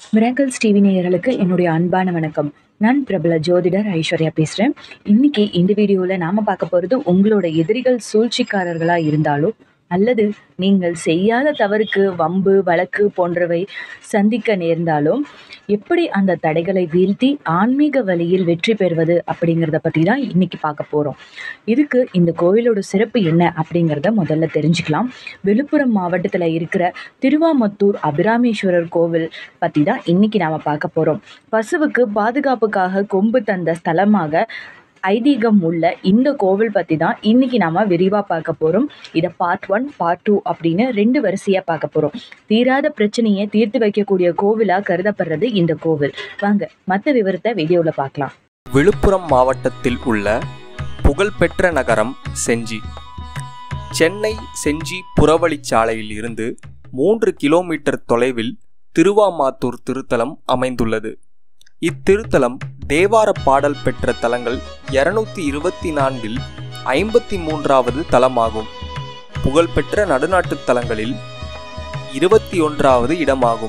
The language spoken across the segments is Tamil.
மிராக்கல்ஸ் டிவி நேயர்களுக்கு என்னுடைய அன்பான வணக்கம் நான் பிரபல ஜோதிடர் ஐஸ்வர்யா பேசுகிறேன் இன்னைக்கு இந்த வீடியோவில் நாம் பார்க்க போகிறது உங்களோட எதிரிகள் சூழ்ச்சிக்காரர்களாக இருந்தாலோ அல்லது நீங்கள் செய்யாத தவறுக்கு வம்பு வழக்கு போன்றவை சந்திக்க நேர்ந்தாலும் எப்படி அந்த தடைகளை வீழ்த்தி ஆன்மீக வழியில் வெற்றி பெறுவது அப்படிங்கிறத பற்றி தான் இன்னைக்கு பார்க்க போகிறோம் இதுக்கு இந்த கோவிலோட சிறப்பு என்ன அப்படிங்கிறத முதல்ல தெரிஞ்சுக்கலாம் விழுப்புரம் மாவட்டத்தில் இருக்கிற திருவாமத்தூர் அபிராமேஸ்வரர் கோவில் பற்றி தான் இன்னைக்கு நாம் பார்க்க போகிறோம் பசுவுக்கு பாதுகாப்புக்காக கொம்பு தந்த ஸ்தலமாக ஐதீகம் உள்ள இந்த கோவில் பற்றி தான் இன்னைக்கு நாம விரிவாக பார்க்க போகிறோம் இதை பார்ட் ஒன் பார்ட் டூ அப்படின்னு ரெண்டு வரிசையாக பார்க்க போகிறோம் தீராத பிரச்சனையை தீர்த்து வைக்கக்கூடிய கோவிலாக கருதப்படுறது இந்த கோவில் வாங்க மற்ற விவரத்தை வீடியோவில் பார்க்கலாம் விழுப்புரம் மாவட்டத்தில் உள்ள புகழ்பெற்ற நகரம் செஞ்சி சென்னை செஞ்சி புறவழிச்சாலையில் இருந்து மூன்று கிலோமீட்டர் தொலைவில் திருவாமாத்தூர் திருத்தலம் அமைந்துள்ளது இத்திருத்தலம் தேவார பாடல் பெற்ற தலங்கள் இருநூத்தி இருபத்தி நான்கில் ஐம்பத்தி மூன்றாவது தலமாகும் புகழ்பெற்ற நடுநாட்டுத் தலங்களில் இருபத்தி ஒன்றாவது இடமாகும்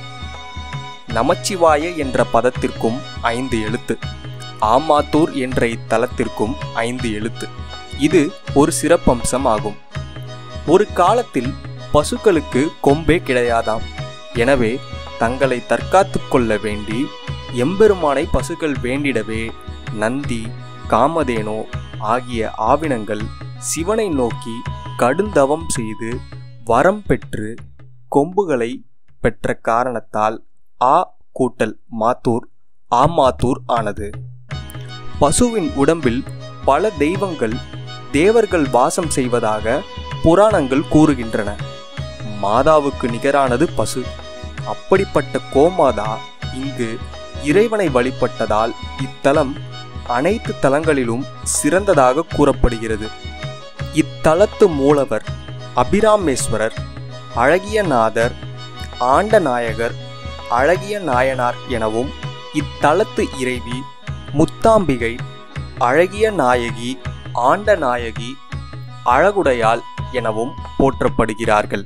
நமச்சிவாய என்ற பதத்திற்கும் ஐந்து எழுத்து ஆமாத்தூர் என்ற இத்தலத்திற்கும் ஐந்து எழுத்து இது ஒரு சிறப்பம்சம் ஆகும் ஒரு காலத்தில் பசுக்களுக்கு கொம்பே கிடையாதாம் எனவே தங்களை தற்காத்துக் கொள்ள வேண்டி எம்பெருமானை பசுக்கள் வேண்டிடவே நந்தி காமதேனோ ஆகிய ஆவினங்கள் சிவனை நோக்கி கடுந்தவம் செய்து வரம் பெற்று கொம்புகளை பெற்ற காரணத்தால் ஆ கூட்டல் மாத்தூர் ஆமாத்தூர் ஆனது பசுவின் உடம்பில் பல தெய்வங்கள் தேவர்கள் வாசம் செய்வதாக புராணங்கள் கூறுகின்றன மாதாவுக்கு நிகரானது பசு அப்படிப்பட்ட கோமாதா இங்கு இறைவனை வழிபட்டதால் இத்தலம் அனைத்து தலங்களிலும் சிறந்ததாக கூறப்படுகிறது இத்தலத்து மூலவர் அபிராமேஸ்வரர் அழகிய நாதர் ஆண்டநாயகர் அழகிய நாயனார் எனவும் இத்தலத்து இறைவி முத்தாம்பிகை அழகிய நாயகி ஆண்ட நாயகி அழகுடையாள் எனவும் போற்றப்படுகிறார்கள்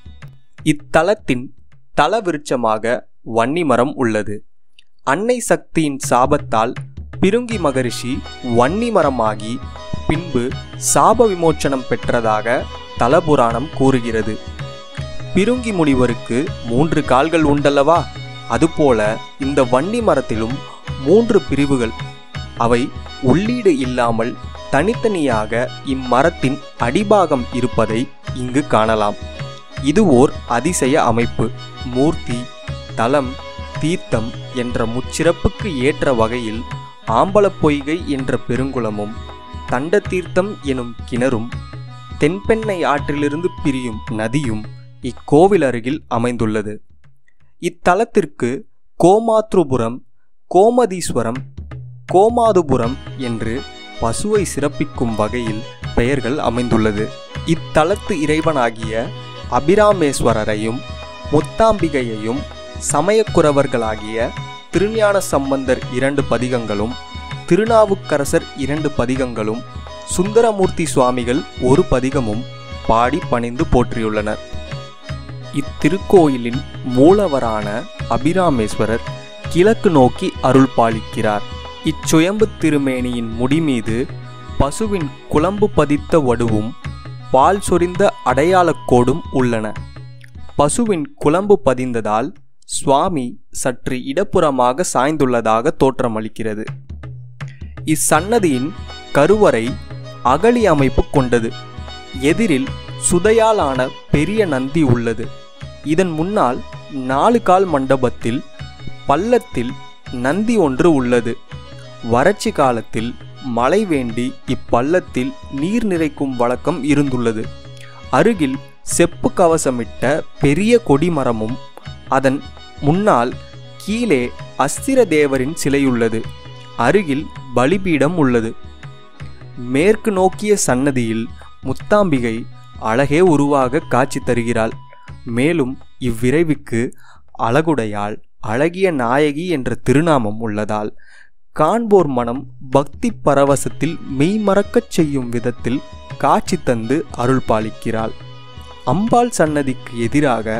இத்தலத்தின் தலவிருட்சமாக வன்னிமரம் உள்ளது அன்னை சக்தியின் சாபத்தால் பிருங்கி மகரிஷி வன்னிமரமாகி பின்பு சாப விமோச்சனம் பெற்றதாக தலபுராணம் கூறுகிறது பிருங்கி முனிவருக்கு மூன்று கால்கள் உண்டல்லவா அதுபோல இந்த வன்னி மரத்திலும் மூன்று பிரிவுகள் அவை உள்ளீடு இல்லாமல் தனித்தனியாக இம்மரத்தின் அடிபாகம் இருப்பதை இங்கு காணலாம் இது ஓர் அதிசய அமைப்பு மூர்த்தி தலம் தீர்த்தம் என்ற முச்சிறப்புக்கு ஏற்ற வகையில் ஆம்பலப்பொய்கை என்ற பெருங்குளமும் தண்ட தீர்த்தம் எனும் கிணறும் தென்பெண்ணை ஆற்றிலிருந்து பிரியும் நதியும் இக்கோவில் அருகில் அமைந்துள்ளது இத்தலத்திற்கு கோமாத்ருபுரம் கோமதீஸ்வரம் கோமாதுபுரம் என்று பசுவை சிறப்பிக்கும் வகையில் பெயர்கள் அமைந்துள்ளது இத்தலத்து இறைவனாகிய அபிராமேஸ்வரரையும் முத்தாம்பிகையையும் சமயக்குறவர்களாகிய திருஞான சம்பந்தர் இரண்டு பதிகங்களும் திருநாவுக்கரசர் இரண்டு பதிகங்களும் சுந்தரமூர்த்தி சுவாமிகள் ஒரு பதிகமும் பாடி பணிந்து போற்றியுள்ளனர் இத்திருக்கோயிலின் மூலவரான அபிராமேஸ்வரர் கிழக்கு நோக்கி அருள் பாலிக்கிறார் இச்சுயம்பு திருமேனியின் முடிமீது பசுவின் குழம்பு பதித்த வடுவும் பால் சொரிந்த அடையாளக் கோடும் உள்ளன பசுவின் குழம்பு பதிந்ததால் சுவாமி சற்று இடப்புறமாக சாய்ந்துள்ளதாக தோற்றமளிக்கிறது இச்சன்னதியின் கருவறை அகழி அமைப்பு கொண்டது எதிரில் சுதையாலான பெரிய நந்தி உள்ளது இதன் முன்னால் நாலு கால் மண்டபத்தில் பள்ளத்தில் நந்தி ஒன்று உள்ளது வறட்சி காலத்தில் மழை வேண்டி இப்பள்ளத்தில் நீர் நிறைக்கும் வழக்கம் இருந்துள்ளது அருகில் செப்பு கவசமிட்ட பெரிய கொடிமரமும் அதன் முன்னால் கீழே அஸ்திர தேவரின் சிலையுள்ளது அருகில் பலிபீடம் உள்ளது மேற்கு நோக்கிய சன்னதியில் முத்தாம்பிகை அழகே உருவாக காட்சி தருகிறாள் மேலும் இவ்விரைவுக்கு அழகுடையாள் அழகிய நாயகி என்ற திருநாமம் உள்ளதால் காண்போர் மனம் பக்தி பரவசத்தில் மெய்மறக்கச் செய்யும் விதத்தில் காட்சி தந்து அருள் பாலிக்கிறாள் அம்பாள் சன்னதிக்கு எதிராக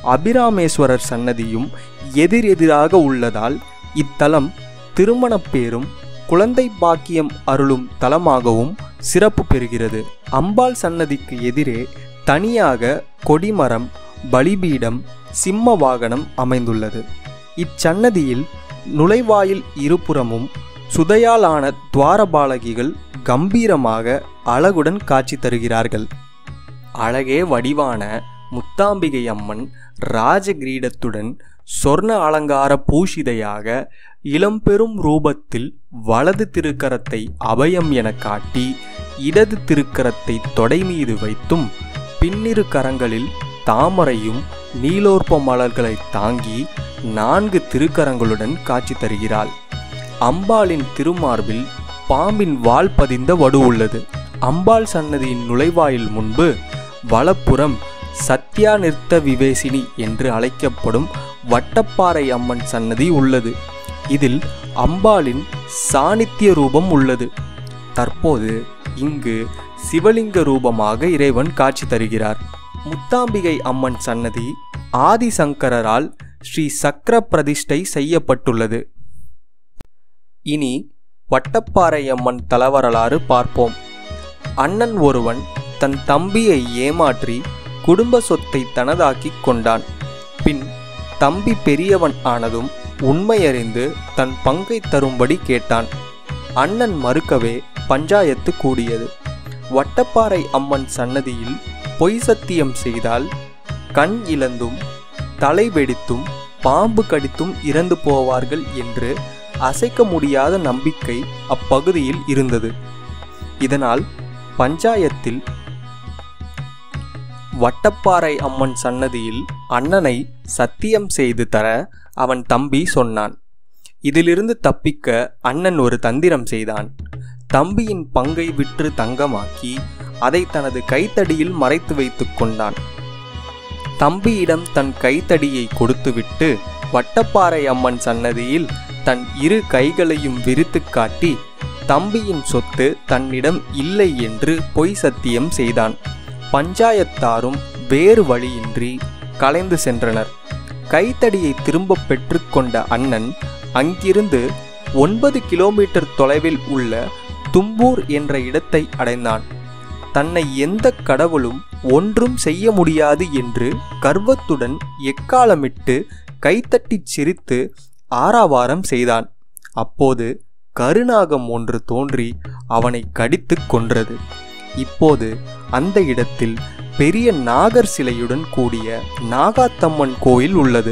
அபிராமேஸ்வரர் சன்னதியும் எதிரெதிராக உள்ளதால் இத்தலம் திருமணப் பேரும் குழந்தை பாக்கியம் அருளும் தலமாகவும் சிறப்பு பெறுகிறது அம்பாள் சன்னதிக்கு எதிரே தனியாக கொடிமரம் பலிபீடம் சிம்ம வாகனம் அமைந்துள்ளது இச்சன்னதியில் நுழைவாயில் இருபுறமும் சுதையாலான துவாரபாலகிகள் கம்பீரமாக அழகுடன் காட்சி தருகிறார்கள் அழகே வடிவான முத்தாம்பிகை அம்மன் ராஜகிரீடத்துடன் சொர்ண அலங்கார பூஷிதையாக இளம்பெரும் ரூபத்தில் வலது திருக்கரத்தை அபயம் என காட்டி இடது திருக்கரத்தை தொடை மீது வைத்தும் பின்னிரு கரங்களில் தாமரையும் நீலோற்ப மலர்களை தாங்கி நான்கு திருக்கரங்களுடன் காட்சி தருகிறாள் அம்பாளின் திருமார்பில் பாம்பின் வால் பதிந்த வடு உள்ளது அம்பாள் சன்னதியின் நுழைவாயில் முன்பு வலப்புறம் சத்யா நிறுத்த விவேசினி என்று அழைக்கப்படும் வட்டப்பாறை அம்மன் சன்னதி உள்ளது இதில் அம்பாளின் சாணித்திய ரூபம் உள்ளது தற்போது இங்கு சிவலிங்க ரூபமாக இறைவன் காட்சி தருகிறார் முத்தாம்பிகை அம்மன் சன்னதி ஆதிசங்கரரால் ஸ்ரீ சக்கர பிரதிஷ்டை செய்யப்பட்டுள்ளது இனி வட்டப்பாறை அம்மன் தலவரலாறு பார்ப்போம் அண்ணன் ஒருவன் தன் தம்பியை ஏமாற்றி குடும்ப சொத்தை தனதாக்கிக் கொண்டான் பின் தம்பி பெரியவன் ஆனதும் உண்மையறிந்து தன் பங்கை தரும்படி கேட்டான் அண்ணன் மறுக்கவே பஞ்சாயத்து கூடியது வட்டப்பாறை அம்மன் சன்னதியில் பொய் சத்தியம் செய்தால் கண் இழந்தும் தலை வெடித்தும் பாம்பு கடித்தும் இறந்து போவார்கள் என்று அசைக்க முடியாத நம்பிக்கை அப்பகுதியில் இருந்தது இதனால் பஞ்சாயத்தில் வட்டப்பாறை அம்மன் சன்னதியில் அண்ணனை சத்தியம் செய்து தர அவன் தம்பி சொன்னான் இதிலிருந்து தப்பிக்க அண்ணன் ஒரு தந்திரம் செய்தான் தம்பியின் பங்கை விற்று தங்கமாக்கி அதை தனது கைத்தடியில் மறைத்து வைத்துக் கொண்டான் தம்பியிடம் தன் கைத்தடியை கொடுத்துவிட்டு வட்டப்பாறை அம்மன் சன்னதியில் தன் இரு கைகளையும் விரித்து காட்டி தம்பியின் சொத்து தன்னிடம் இல்லை என்று பொய் சத்தியம் செய்தான் பஞ்சாயத்தாரும் வேறு வழியின்றி கலைந்து சென்றனர் கைத்தடியை திரும்ப பெற்றுக்கொண்ட அண்ணன் அங்கிருந்து ஒன்பது கிலோமீட்டர் தொலைவில் உள்ள தும்பூர் என்ற இடத்தை அடைந்தான் தன்னை எந்த கடவுளும் ஒன்றும் செய்ய முடியாது என்று கர்வத்துடன் எக்காலமிட்டு கைத்தட்டிச் சிரித்து ஆராவாரம் செய்தான் அப்போது கருநாகம் ஒன்று தோன்றி அவனை கடித்துக் கொன்றது இப்போது அந்த இடத்தில் பெரிய நாகர் சிலையுடன் கூடிய நாகாத்தம்மன் கோயில் உள்ளது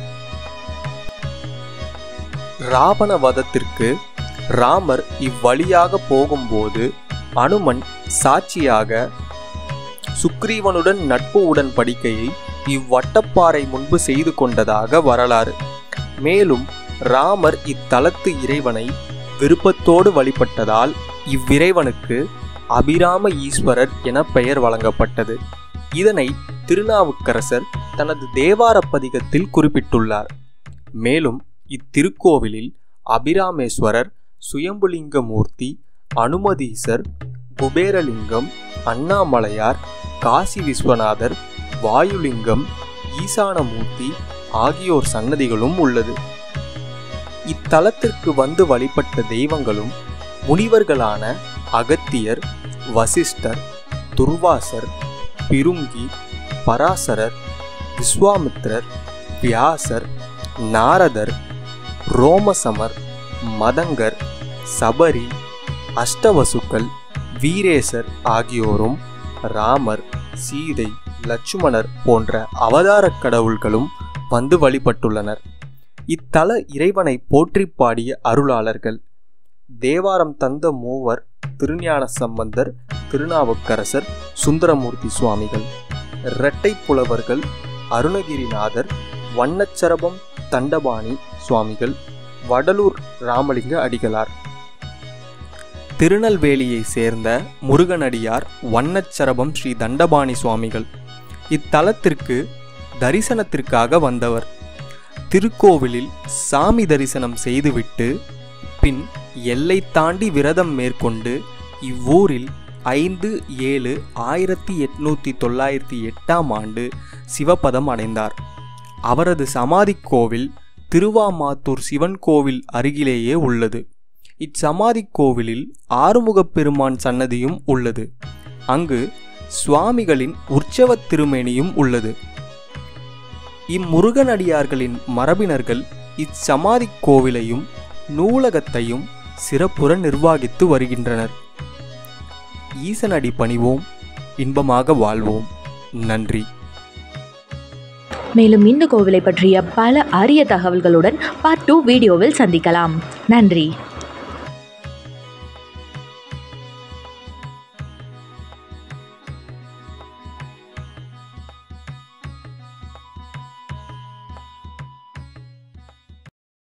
ராவண வதத்திற்கு ராமர் இவ்வழியாக போகும்போது அனுமன் சாட்சியாக சுக்ரீவனுடன் நட்பு உடன்படிக்கையை இவ்வட்டப்பாறை முன்பு செய்து கொண்டதாக வரலாறு மேலும் ராமர் இத்தலத்து இறைவனை விருப்பத்தோடு வழிபட்டதால் இவ்விறைவனுக்கு அபிராம ஈஸ்வரர் என பெயர் வழங்கப்பட்டது இதனை திருநாவுக்கரசர் தனது தேவார பதிகத்தில் குறிப்பிட்டுள்ளார் மேலும் இத்திருக்கோவிலில் அபிராமேஸ்வரர் சுயம்புலிங்க மூர்த்தி அனுமதீசர் குபேரலிங்கம் அண்ணாமலையார் காசி விஸ்வநாதர் வாயுலிங்கம் ஈசானமூர்த்தி ஆகியோர் சன்னதிகளும் உள்ளது இத்தலத்திற்கு வந்து வழிபட்ட தெய்வங்களும் முனிவர்களான அகத்தியர் வசிஷ்டர் துர்வாசர் பிருங்கி பராசரர் விஸ்வாமித்திரர் வியாசர் நாரதர் ரோமசமர் மதங்கர் சபரி அஷ்டவசுக்கள் வீரேசர் ஆகியோரும் ராமர் சீதை லட்சுமணர் போன்ற அவதாரக் கடவுள்களும் வந்து வழிபட்டுள்ளனர் இத்தல இறைவனை போற்றி பாடிய அருளாளர்கள் தேவாரம் தந்த மூவர் திருஞான சம்பந்தர் திருநாவுக்கரசர் சுந்தரமூர்த்தி சுவாமிகள் இரட்டை புலவர்கள் அருணகிரிநாதர் வண்ணச்சரபம் தண்டபாணி சுவாமிகள் வடலூர் ராமலிங்க அடிகளார் திருநெல்வேலியை சேர்ந்த முருகனடியார் வண்ணச்சரபம் ஸ்ரீ தண்டபாணி சுவாமிகள் இத்தலத்திற்கு தரிசனத்திற்காக வந்தவர் திருக்கோவிலில் சாமி தரிசனம் செய்துவிட்டு பின் எல்லை தாண்டி விரதம் மேற்கொண்டு இவ்வூரில் ஐந்து ஏழு ஆயிரத்தி எட்நூற்றி தொள்ளாயிரத்தி எட்டாம் ஆண்டு சிவபதம் அடைந்தார் அவரது சமாதிக் கோவில் திருவாமாத்தூர் சிவன் கோவில் அருகிலேயே உள்ளது இச்சமாதிக் கோவிலில் ஆறுமுகப் பெருமான் சன்னதியும் உள்ளது அங்கு சுவாமிகளின் உற்சவத் திருமேனியும் உள்ளது இம்முருகனடியார்களின் மரபினர்கள் இச்சமாதிக் கோவிலையும் நூலகத்தையும் சிறப்புற நிர்வாகித்து வருகின்றனர் ஈசனடி பணிவோம் இன்பமாக வாழ்வோம் நன்றி மேலும் இந்த கோவிலை பற்றிய பல அரிய தகவல்களுடன் பார்ட் டூ வீடியோவில் சந்திக்கலாம் நன்றி